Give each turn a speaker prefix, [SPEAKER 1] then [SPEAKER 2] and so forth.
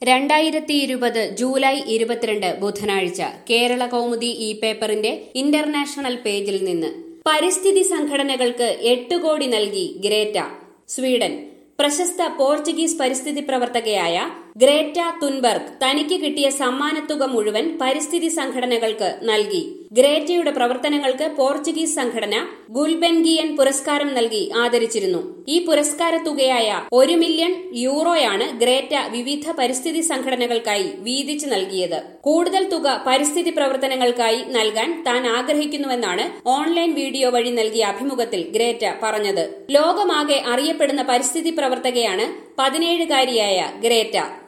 [SPEAKER 1] രണ്ടായിരത്തി ഇരുപത് ജൂലൈ ഇരുപത്തിരണ്ട് ബുധനാഴ്ച കേരള കൗമുദി ഇ പേപ്പറിന്റെ ഇന്റർനാഷണൽ പേജിൽ നിന്ന് പരിസ്ഥിതി സംഘടനകൾക്ക് എട്ട് കോടി നൽകി ഗ്രേറ്റ സ്വീഡൻ പ്രശസ്ത പോർച്ചുഗീസ് പരിസ്ഥിതി പ്രവർത്തകയായ ഗ്രേറ്റ തുൻബർഗ് തനിക്ക് കിട്ടിയ സമ്മാനത്തുക മുഴുവൻ പരിസ്ഥിതി സംഘടനകൾക്ക് നൽകി ഗ്രേറ്റയുടെ പ്രവർത്തനങ്ങൾക്ക് പോർച്ചുഗീസ് സംഘടന ഗുൽബെൻഗിയൻ പുരസ്കാരം നൽകി ആദരിച്ചിരുന്നു ഈ പുരസ്കാര തുകയായ ഒരു മില്യൺ യൂറോയാണ് ഗ്രേറ്റ വിവിധ പരിസ്ഥിതി സംഘടനകൾക്കായി വീതിച്ചു നൽകിയത് കൂടുതൽ തുക പരിസ്ഥിതി പ്രവർത്തനങ്ങൾക്കായി നൽകാൻ താൻ ആഗ്രഹിക്കുന്നുവെന്നാണ് ഓൺലൈൻ വീഡിയോ വഴി നൽകിയ അഭിമുഖത്തിൽ ഗ്രേറ്റ പറഞ്ഞത് ലോകമാകെ അറിയപ്പെടുന്ന പരിസ്ഥിതി പ്രവർത്തകയാണ് പതിനേഴുകാരിയായ ഗ്രേറ്റ